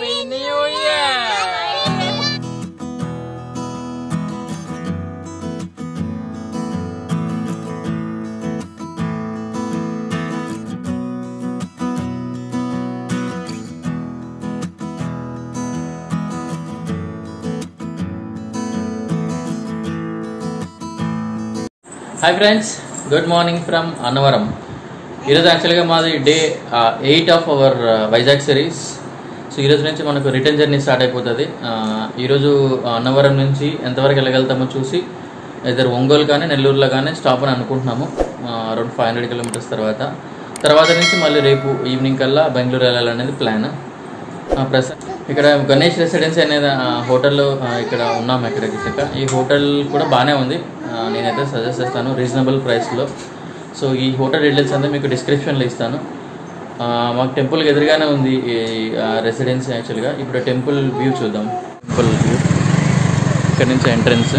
Happy new year hi friends good morning from Annavaram ఈరోజు యాక్చువల్గా మాది day eight of our Vizag series so ఈరోజు నుంచి మనకు రిటర్న్ జర్నీ స్టార్ట్ అయిపోతుంది ఆ, ఈరోజు అన్నవరం నుంచి ఎంతవరకు వెళ్ళగలుగుతామో చూసి ఇద్దరు ఒంగోలు కానీ నెల్లూరులో కానీ స్టాప్ అని అనుకుంటున్నాము అరౌండ్ ఫైవ్ హండ్రెడ్ కిలోమీటర్స్ తర్వాత తర్వాత నుంచి మళ్ళీ రేపు ఈవినింగ్ కల్లా బెంగళూరు వెళ్ళాలనేది ప్లాన్ ప్రస్తుతం ఇక్కడ గణేష్ రెసిడెన్సీ అనేది ఆ, హోటల్ ఆ, ఇక్కడ ఉన్నాము ఇక్కడ గిట్టక ఈ హోటల్ కూడా బాగానే ఉంది ఆ, నేనైతే సజెస్ట్ చేస్తాను రీజనబుల్ ప్రైస్లో సో ఈ హోటల్ డీటెయిల్స్ అంతా మీకు డిస్క్రిప్షన్లో ఇస్తాను ఆ, మాకు టెంపుల్కి ఎదురుగానే ఉంది ఈ రెసిడెన్సీ యాక్చువల్గా ఇప్పుడు టెంపుల్ వ్యూ చూద్దాం టెంపుల్ వ్యూ ఇక్కడ నుంచి ఎంట్రన్స్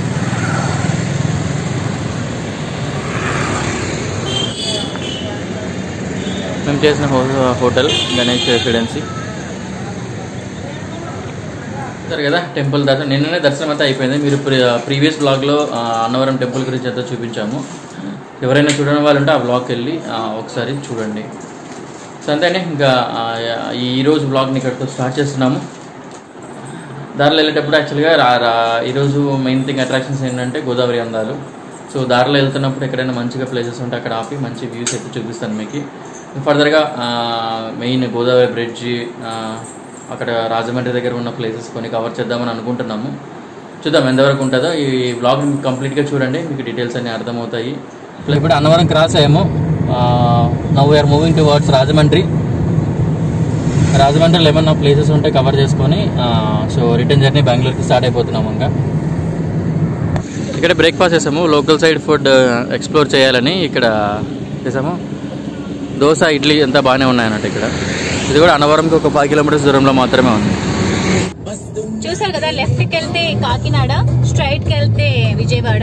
మేము చేసిన హో హోటల్ గణేష్ రెసిడెన్సీ సరే కదా టెంపుల్ దర్శనం నిన్ననే దర్శనం అంతా అయిపోయింది మీరు ప్రీవియస్ బ్లాగ్లో అన్నవరం టెంపుల్ గురించి అంతా చూపించాము ఎవరైనా చూడని వాళ్ళు ఉంటే ఆ బ్లాగ్కి వెళ్ళి ఆ, ఒకసారి చూడండి సో అంతేనే ఇంకా ఆ, ఈ ఈరోజు బ్లాగ్ని ఇక్కడితో స్టార్ట్ చేస్తున్నాము దారిలో వెళ్ళేటప్పుడు యాక్చువల్గా రా రా ఈరోజు మెయిన్ థింగ్ అట్రాక్షన్స్ ఏంటంటే గోదావరి అందాలు సో దారిలో వెళ్తున్నప్పుడు ఎక్కడైనా మంచిగా ప్లేసెస్ ఉంటే అక్కడ ఆపి మంచి వ్యూస్ అయితే చూపిస్తాను మీకు ఫర్దర్గా మెయిన్ గోదావరి బ్రిడ్జి అక్కడ రాజమండ్రి దగ్గర ఉన్న ప్లేసెస్ కొన్ని కవర్ చేద్దామని అనుకుంటున్నాము చూద్దాం ఎంతవరకు ఉంటుందో ఈ బ్లాగ్ కంప్లీట్గా చూడండి మీకు డీటెయిల్స్ అన్నీ అర్థమవుతాయి ఇప్పుడు అన్నవరం క్రాస్ అయ్యాము now we are moving towards Rajahmundry రాజమండ్రిలో ఏమన్నా ప్లేసెస్ ఉంటే కవర్ చేసుకొని సో రిటర్న్ జర్నీ బెంగళూరుకి స్టార్ట్ అయిపోతున్నాము ఇంకా ఇక్కడ బ్రేక్ఫాస్ట్ చేసాము లోకల్ సైడ్ ఫుడ్ ఎక్స్ప్లోర్ చేయాలని ఇక్కడ చేసాము దోశ ఇడ్లీ అంతా బాగానే ఉన్నాయన్నట్టు ఇక్కడ ఇది కూడా అన్నవరంకి ఒక ఫైవ్ కిలోమీటర్స్ దూరంలో మాత్రమే ఉంది చూసారు కదా లెఫ్ట్ కి వెళ్తే కాకినాడ స్ట్రైట్ కి వెళ్తే విజయవాడ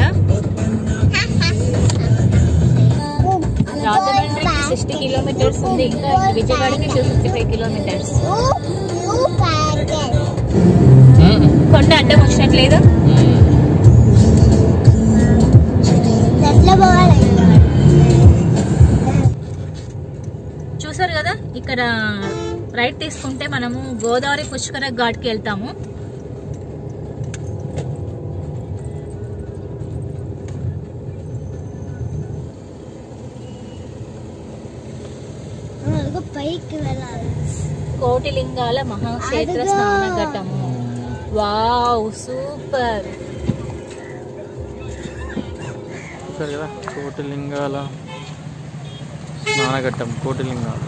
రాజమండ్రికి సిక్స్టీ కిలోమీటర్స్ ఉంది ఇంకా విజయవాడకి టూ ఫిఫ్టీ ఫైవ్ కిలోమీటర్స్ కొండ అడ్డం వచ్చినట్లేదు చూసారు కదా ఇక్కడ రైట్ తీసుకుంటే మనము గోదావరి పుష్కర ఘాట్కి వెళ్తాము పైకి వెళ్ళాలి కోటిలింగాల మహాక్షేత్ర అదిగో. స్నాన ఘట్టము వావ్ సూపర్ చూసారు కదా కోటిలింగాల స్నానఘట్టం కోటిలింగాలు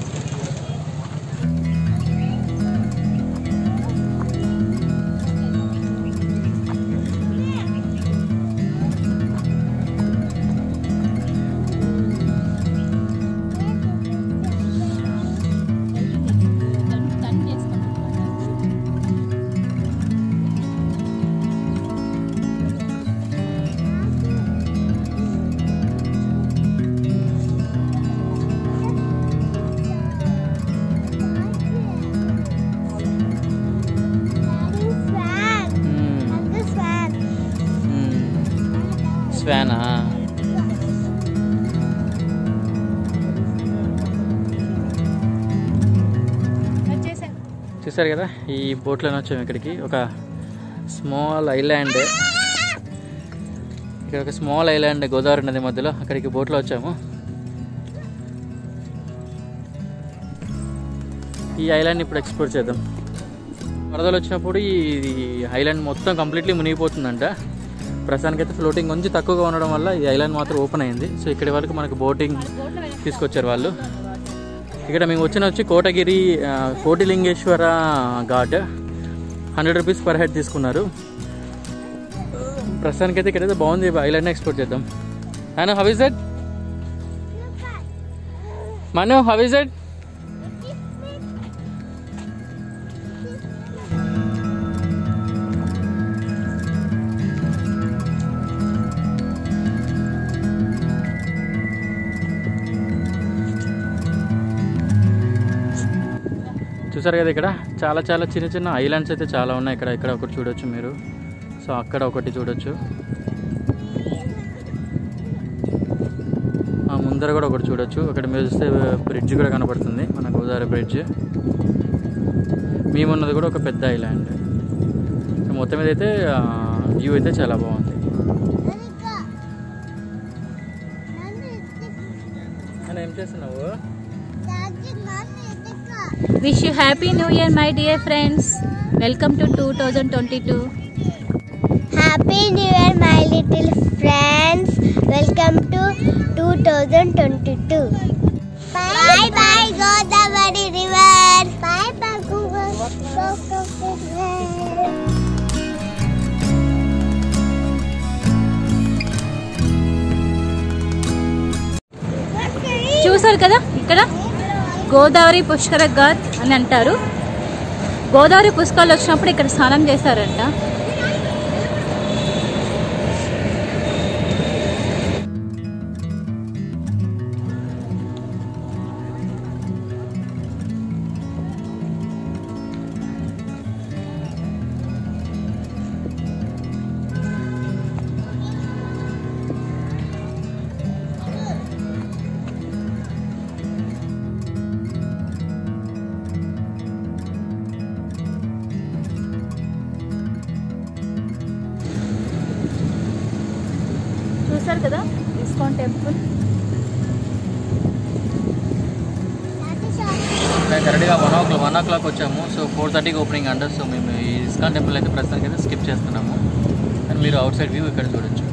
స్వానా వచ్చేసాం చూసారు కదా ఈ బోట్లోనే వచ్చాము ఇక్కడికి ఒక స్మాల్ ఐలాండ్ ఇక్కడ ఒక స్మాల్ ఐలాండ్ గోదావరి నది మధ్యలో అక్కడికి బోట్లో వచ్చాము ఈ ఐలాండ్ ఇప్పుడు ఎక్స్ప్లోర్ చేద్దాం వరదలు వచ్చినప్పుడు ఈ ఐలాండ్ మొత్తం కంప్లీట్లీ మునిగిపోతుందంట ప్రస్తుతానికైతే ఫ్లోటింగ్ కొంచెం తక్కువగా ఉండడం వల్ల ఈ ఐలాండ్ మాత్రం ఓపెన్ అయింది సో ఇక్కడి వరకు మనకు బోటింగ్ తీసుకొచ్చారు వాళ్ళు ఇక్కడ మేము వచ్చిన వచ్చి కోటగిరి ఆ, Kotilingeshwara ghat hundred rupees per head తీసుకున్నారు ప్రస్తుతానికైతే ఇక్కడైతే బాగుంది ఐలాండ్ ఎక్స్పోర్ట్ చేద్దాం Anu how is that Manu how is that చూసారు కదా ఇక్కడ చాలా చాలా చిన్న చిన్న ఐలాండ్స్ అయితే చాలా ఉన్నాయి ఇక్కడ ఇక్కడ ఒకటి చూడొచ్చు మీరు సో అక్కడ ఒకటి చూడొచ్చు ఆ ముందర కూడా ఒకటి చూడొచ్చు అక్కడ మీరు చూస్తే బ్రిడ్జ్ కూడా కనపడుతుంది మన గోదావరి బ్రిడ్జ్ మేమున్నది కూడా ఒక పెద్ద ఐలాండ్ సో మొత్తం మీద అయితే వ్యూ అయితే చాలా బాగుంది అని ఏం చేస్తున్నావు wish you happy new year my dear friends welcome to two thousand twenty two happy new year my little friends welcome to two thousand twenty two bye bye Godavari river bye bye చూసారు కదా ఇక్కడ గోదావరి పుష్కర ఘాట్ అని అంటారు గోదావరి పుష్కరాలు వచ్చినప్పుడు ఇక్కడ స్నానం చేస్తారంట చూసారు కదా ఇస్కాన్ టెంపుల్ మేము కరెక్ట్గా one o'clock one o'clock వచ్చాము సో ఫోర్ థర్టీకి ఓపెనింగ్ అంట సో మేము ఈ ఇస్కాన్ టెంపుల్ అయితే ప్రస్తుతానికి అయితే స్కిప్ చేస్తున్నాము అండ్ మీరు అవుట్ సైడ్ వ్యూ ఇక్కడ చూడొచ్చు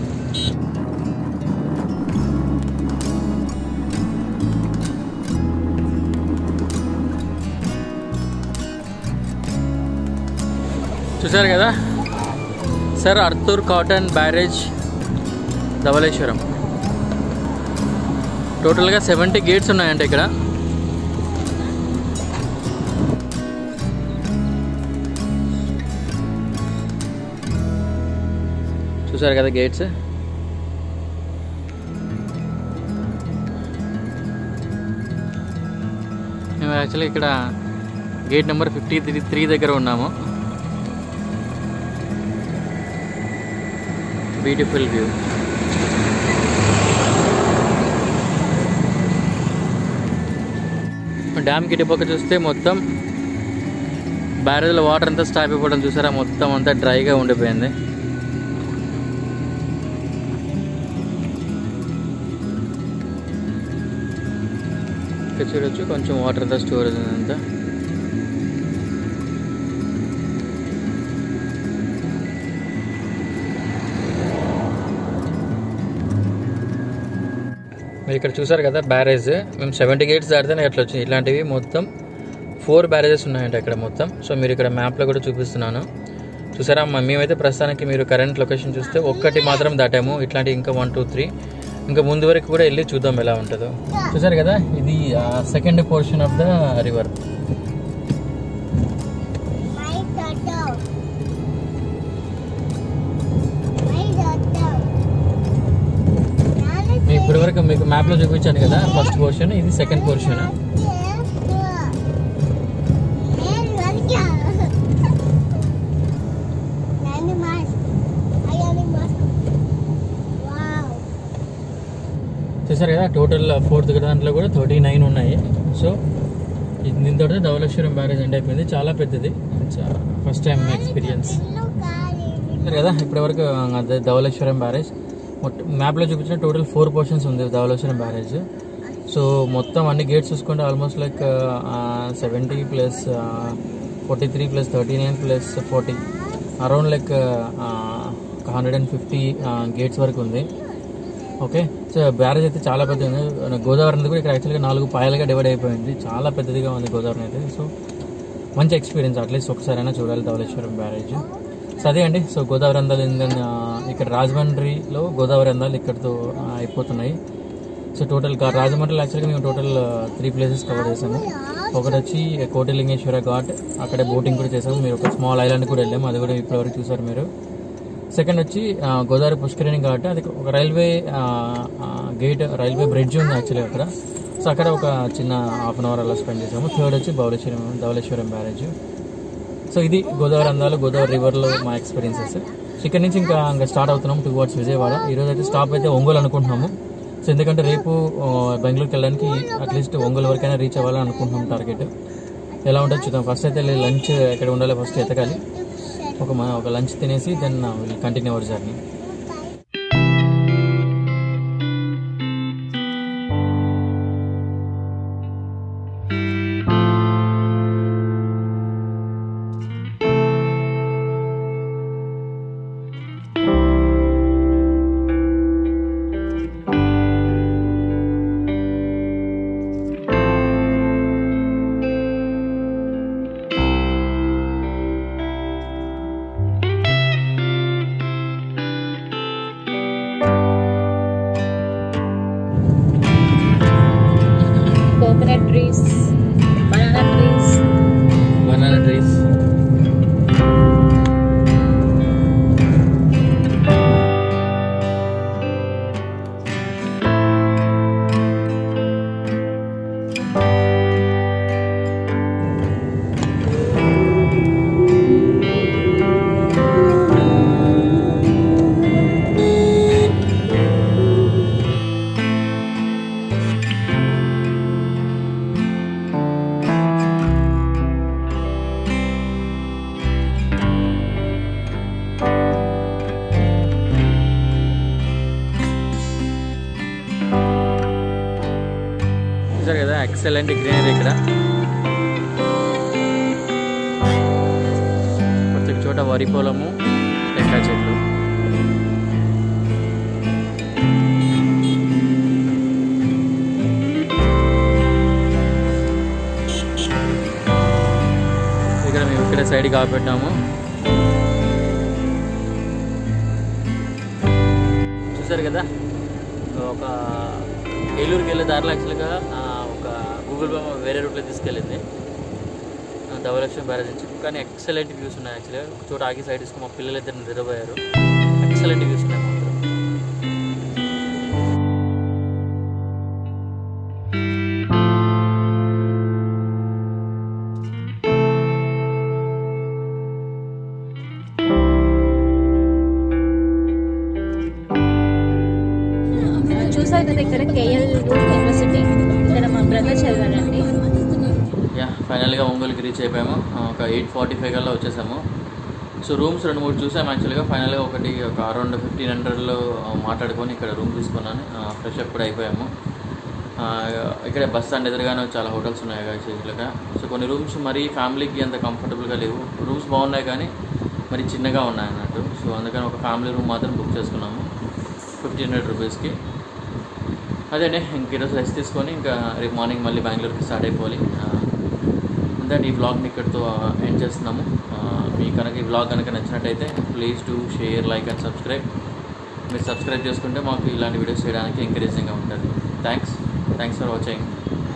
చూసారు కదా sir Arthur Cotton barrage Dhavaleswaram టోటల్గా సెవెంటీ గేట్స్ ఉన్నాయంట ఇక్కడ చూసారు కదా గేట్స్ మేము యాక్చువల్లీ ఇక్కడ gate number fifty three three దగ్గర ఉన్నాము బ్యూటిఫుల్ వ్యూ డ్యామ్కి ఇటుపక్క చూస్తే మొత్తం బ్యారేజ్లో వాటర్ అంతా స్టాప్ అయిపోవడం చూసారా మొత్తం అంతా డ్రైగా ఉండిపోయింది ఇక్కడ చూడొచ్చు కొంచెం వాటర్ అంతా స్టోరేజ్ ఉందంతా మీరు ఇక్కడ చూసారు కదా బ్యారేజ్ మేము సెవెంటీ గేట్స్ దాటితేనే ఎట్లా వచ్చింది ఇట్లాంటివి మొత్తం ఫోర్ బ్యారేజెస్ ఉన్నాయంట ఇక్కడ మొత్తం సో మీరు ఇక్కడ మ్యాప్లో కూడా చూపిస్తున్నాను చూసారా మ- మేమైతే ప్రస్తుతానికి మీరు కరెంట్ లొకేషన్ చూస్తే ఒక్కటి మాత్రం దాటాము ఇట్లాంటి ఇంకా వన్ టూ త్రీ ఇంకా ముందు వరకు కూడా వెళ్ళి చూద్దాం ఎలా ఉంటుందో చూసారు కదా ఇది second portion of the river మై టాటో మై టాటో మీకు ఇప్పటి వరకు మీకు మ్యాప్లో చూపించాను కదా ఫస్ట్ పోర్షన్ ఇది సెకండ్ పోర్షన్ చూసారు కదా టోటల్ ఫోర్త్ దాంట్లో కూడా థర్టీ నైన్ ఉన్నాయి సో ఇది దీంతో ధవళేశ్వరం బ్యారేజ్ ఎండ్ అయిపోయింది చాలా పెద్దది ఫస్ట్ టైం ఎక్స్పీరియన్స్ చూసారు కదా ఇప్పటివరకు అదే ధవళేశ్వరం బ్యారేజ్ మొత్తం మ్యాప్లో చూపించిన టోటల్ ఫోర్ పోర్షన్స్ ఉంది ధవళేశ్వరం బ్యారేజ్ సో మొత్తం అన్ని గేట్స్ చూసుకుంటే almost like seventy plus forty three plus thirty nine plus forty around like hundred and fifty gates వరకు ఉంది ఓకే సో బ్యారేజ్ అయితే చాలా పెద్దది ఉంది గోదావరి నది కూడా ఇక్కడ యాక్చువల్గా నాలుగు పాయలుగా డివైడ్ అయిపోయింది చాలా పెద్దదిగా ఉంది గోదావరి అయితే సో మంచి ఎక్స్పీరియన్స్ అట్లీస్ట్ ఒకసారైనా చూడాలి ధవళేశ్వరం బ్యారేజ్ సో అదే అండి సో గోదావరి అందాలు ఏంటంటే ఇక్కడ రాజమండ్రిలో గోదావరి అందాలు ఇక్కడతో ఆ, అయిపోతున్నాయి సో టోటల్ గా- రాజమండ్రిలో యాక్చువల్గా మేము టోటల్ త్రీ ప్లేసెస్ కవర్ చేసాము ఒకటి వచ్చి కోటిలింగేశ్వర ఘాట్ అక్కడే బోటింగ్ కూడా చేసాము మీరు ఒక స్మాల్ ఐలాండ్ కూడా వెళ్ళాము అది కూడా ఇప్పటివరకు చూసారు మీరు సెకండ్ వచ్చి ఆ, గోదావరి పుష్కరిణి ఘాట్ అది ఒక రైల్వే ఆ, ఆ, గేట్ రైల్వే బ్రిడ్జ్ ఉంది యాక్చువల్లీ అక్కడ సో అక్కడ ఒక చిన్న హాఫ్ అన్ అవర్ అలా స్పెండ్ చేసాము థర్డ్ వచ్చి బౌలేశ్వరం ధవళేశ్వరం బ్యారేజ్ సో ఇది గోదావరి అందాలు గోదావరి రివర్లో మా ఎక్స్పీరియన్సెస్ సో ఇక్కడ నుంచి ఇంకా ఇంకా స్టార్ట్ అవుతున్నాం టూ వర్డ్స్ విజయవాడ ఈ రోజు అయితే స్టాప్ అయితే ఒంగోలు అనుకుంటున్నాము సో ఎందుకంటే రేపు ఆ, బెంగళూరుకి వెళ్ళడానికి అట్లీస్ట్ ఒంగోలు వరకైనా రీచ్ అవ్వాలని అనుకుంటున్నాం టార్గెట్ ఎలా ఉంటుందో చూద్దాం ఫస్ట్ అయితే లంచ్ ఎక్కడ ఉండాలో ఫస్ట్ ఎతకాలి ఒక మ- ఒక లంచ్ తినేసి then will continue our journey coconut trees banana trees banana trees చూసారు కదా ఎక్సలెంట్ గ్రీనరీ ఇక్కడ ప్రతి చోట వరి పొలము టెంకాయ చెట్లు ఇక్కడ మేము ఇక్కడ సైడ్ కాబెట్టాము చూసారు కదా ఒక ఏలూరుకి వెళ్ళే దారిలో యాక్చువల్గా ఆ, ఒక గూగుల్ బొమ్మ వేరే రూట్లో తీసుకెళ్ళింది ఆ, ధవలక్ష్మి బ్యారేజ్ నుంచి కానీ ఎక్సలెంట్ వ్యూస్ ఉన్నాయి యాక్చువల్గా ఒక చోట ఆగి సైడ్ తీసుకుని మా పిల్లలు ఇద్దరు నిద్రపోయారు ఎక్సలెంట్ వ్యూస్ ఉన్నాయి మాత్రం చూసారు కదా ఇక్కడ కేఎల్ యూనివర్సిటీ ఇక్కడ మా బ్రదర్ చదివారండి యా ఫైనల్గా ఒంగోలుకి రీచ్ అయిపోయాము ఆ, ఒక ఎయిట్ ఫార్టీ ఫైవ్ కల్లా వచ్చేసాము సో రూమ్స్ రెండు మూడు చూసాము యాక్చువల్గా ఫైనల్గా ఒకటి ఒక అరౌండ్ ఫిఫ్టీన్ హండ్రెడ్లో మాట్లాడుకొని ఇక్కడ రూమ్ తీసుకున్నాను ఫ్రెష్ అప్ కూడా అయిపోయాము ఆ, ఇక్కడ బస్ స్టాండ్ ఎదురుగానే చాలా హోటల్స్ ఉన్నాయి యాక్చువల్గా సో కొన్ని రూమ్స్ మరీ ఫ్యామిలీకి అంత కంఫర్టబుల్గా లేవు రూమ్స్ బాగున్నాయి కానీ మరి చిన్నగా ఉన్నాయి అన్నట్టు సో అందుకని ఒక ఫ్యామిలీ రూమ్ మాత్రం బుక్ చేసుకున్నాము ఫిఫ్టీన్ హండ్రెడ్ రూపీస్కి అదేనే ఇంక ఈరోజు రెస్ట్ తీసుకొని ఇంకా రేపు మార్నింగ్ మళ్ళీ బెంగళూరుకి స్టార్ట్ అయిపోవాలి దట్ ఈ బ్లాగ్ని ఇక్కడితో ఎండ్ చేస్తున్నాము ఆ, మీకు కనుక ఈ బ్లాగ్ కనుక నచ్చినట్టయితే please to share like and subscribe మీరు సబ్స్క్రైబ్ చేసుకుంటే మాకు ఇలాంటి వీడియోస్ చేయడానికి ఎంకరేజింగ్గా ఉంటుంది థ్యాంక్స్ థ్యాంక్స్ ఫర్ వాచింగ్